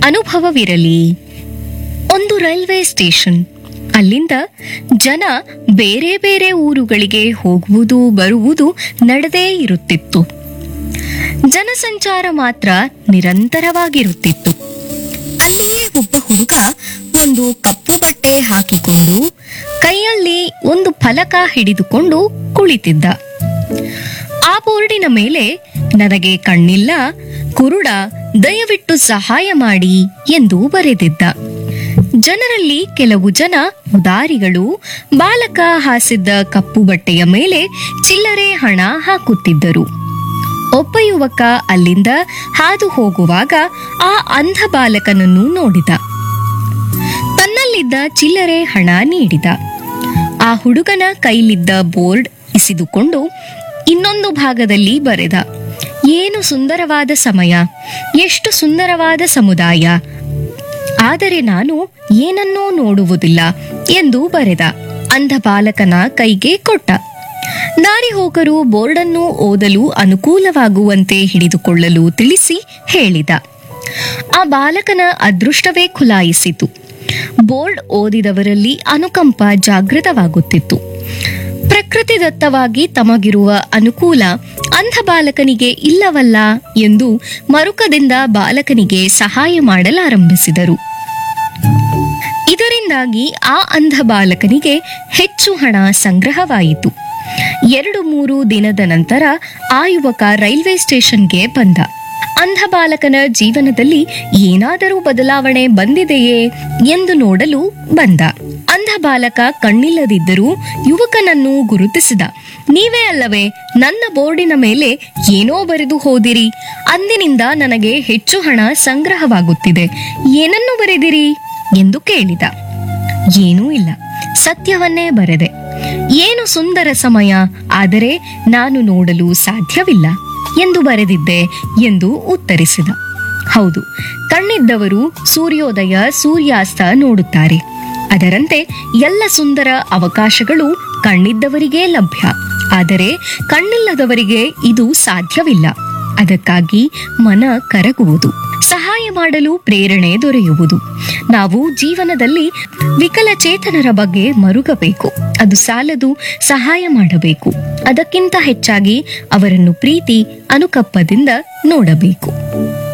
ಅನುಭವವಿರಲಿ ಒಂದು railway station ಅಲ್ಲಿಂದ ಜನ ಬೇರೆ ಬೇರೆ ಊರುಗಳಿಗೆ ಹೋಗುವುದು ಬರುವುದು ನಡೆದೇ ಇರುತ್ತಿತ್ತು ಜನಸಂಚಾರ ಮಾತ್ರ ನಿರಂತರವಾಗಿರುತ್ತಿತ್ತು ಅಲ್ಲಿಯೇ ಒಬ್ಬ ಹುಡುಗ ಒಂದು ಕಪ್ಪು ಬಟ್ಟೆ ಹಾಕಿಕೊಂಡು ಕೈಯಲ್ಲಿ ಒಂದು ಫಲಕ ಹಿಡಿದುಕೊಂಡು ಕುಳಿತಿದ್ದ ಆ ಬೋರ್ಡಿನ ಮೇಲೆ ನನಗೆ ಕಣ್ಣಿಲ್ಲ ಕುರುಡ ದಯವಿಟ್ಟು ಸಹಾಯ ಮಾಡಿ ಎಂದು ಬರೆದಿದ್ದ ಜನರಲ್ಲಿ ಕೆಲವು ಜನ ಉದಾರಿಗಳು ಬಾಲಕ ಹಾಸಿದ್ದ ಕಪ್ಪು ಬಟ್ಟೆಯ ಮೇಲೆ ಚಿಲ್ಲರೆ ಹಣ ಹಾಕುತ್ತಿದ್ದರು ಒಬ್ಬ ಯುವಕ ಅಲ್ಲಿಂದ ಹಾದು ಹೋಗುವಾಗ ಆ ಅಂಧ ಬಾಲಕನನ್ನು ನೋಡಿದ ತನ್ನಲ್ಲಿದ್ದ ಚಿಲ್ಲರೆ ಹಣ ನೀಡಿದ ಆ ಹುಡುಗನ ಕೈಲಿದ್ದ ಬೋರ್ಡ್ ಇಸಿದುಕೊಂಡು ಇನ್ನೊಂದು ಭಾಗದಲ್ಲಿ ಬರೆದ ಏನು ಸುಂದರವಾದ ಸಮಯ ಎಷ್ಟು ಸುಂದರವಾದ ಸಮುದಾಯ ಆದರೆ ನಾನು ಏನನ್ನೂ ನೋಡುವುದಿಲ್ಲ ಎಂದು ಬರೆದ ಅಂಧ ಬಾಲಕನ ಕೈಗೆ ಕೊಟ್ಟ ದಾರಿ ಹೋಗರು ಬೋರ್ಡನ್ನು ಓದಲು ಅನುಕೂಲವಾಗುವಂತೆ ಹಿಡಿದುಕೊಳ್ಳಲು ತಿಳಿಸಿ ಹೇಳಿದ ಆ ಬಾಲಕನ ಅದೃಷ್ಟವೇ ಖುಲಾಯಿಸಿತು ಬೋರ್ಡ್ ಓದಿದವರಲ್ಲಿ ಅನುಕಂಪ ಜಾಗೃತವಾಗುತ್ತಿತ್ತು ಪ್ರಕೃತಿದತ್ತವಾಗಿ ತಮಗಿರುವ ಅನುಕೂಲ ಅಂಧ ಬಾಲಕನಿಗೆ ಇಲ್ಲವಲ್ಲ ಎಂದು ಮರುಕದಿಂದ ಬಾಲಕನಿಗೆ ಸಹಾಯ ಮಾಡಲಾರಂಭಿಸಿದರು ಇದರಿಂದಾಗಿ ಆ ಅಂಧ ಬಾಲಕನಿಗೆ ಹೆಚ್ಚು ಹಣ ಸಂಗ್ರಹವಾಯಿತು ಎರಡು ಮೂರು ದಿನದ ನಂತರ ಆ ಯುವಕ ರೈಲ್ವೆ ಸ್ಟೇಷನ್ಗೆ ಬಂದ ಅಂಧ ಬಾಲಕನ ಜೀವನದಲ್ಲಿ ಏನಾದರೂ ಬದಲಾವಣೆ ಬಂದಿದೆಯೇ ಎಂದು ನೋಡಲು ಬಂದ ಅಂಧ ಬಾಲಕ ಕಣ್ಣಿಲ್ಲದಿದ್ದರೂ ಯುವಕನನ್ನು ಗುರುತಿಸಿದ ನೀವೇ ಅಲ್ಲವೇ ನನ್ನ ಬೋರ್ಡಿನ ಮೇಲೆ ಏನೋ ಬರೆದು ಹೋದಿರಿ ಅಂದಿನಿಂದ ನನಗೆ ಹೆಚ್ಚು ಹಣ ಸಂಗ್ರಹವಾಗುತ್ತಿದೆ ಏನನ್ನು ಬರೆದಿರಿ ಎಂದು ಕೇಳಿದ ಏನೂ ಇಲ್ಲ ಸತ್ಯವನ್ನೇ ಬರೆದೆ ಏನು ಸುಂದರ ಸಮಯ ಆದರೆ ನಾನು ನೋಡಲು ಸಾಧ್ಯವಿಲ್ಲ ಎಂದು ಬರೆದಿದ್ದೆ ಎಂದು ಉತ್ತರಿಸಿದ ಹೌದು ಕಣ್ಣಿದ್ದವರು ಸೂರ್ಯೋದಯ ಸೂರ್ಯಾಸ್ತ ನೋಡುತ್ತಾರೆ ಅದರಂತೆ ಎಲ್ಲ ಸುಂದರ ಅವಕಾಶಗಳು ಕಣ್ಣಿದ್ದವರಿಗೇ ಲಭ್ಯ ಆದರೆ ಕಣ್ಣಿಲ್ಲದವರಿಗೆ ಇದು ಸಾಧ್ಯವಿಲ್ಲ ಅದಕ್ಕಾಗಿ ಮನ ಕರಗುವುದು ಸಹಾಯ ಮಾಡಲು ಪ್ರೇರಣೆ ದೊರೆಯುವುದು ನಾವು ಜೀವನದಲ್ಲಿ ವಿಕಲಚೇತನರ ಬಗ್ಗೆ ಮರುಗಬೇಕು ಅದು ಸಾಲದು ಸಹಾಯ ಮಾಡಬೇಕು ಅದಕ್ಕಿಂತ ಹೆಚ್ಚಾಗಿ ಅವರನ್ನು ಪ್ರೀತಿ ಅನುಕಂಪದಿಂದ ನೋಡಬೇಕು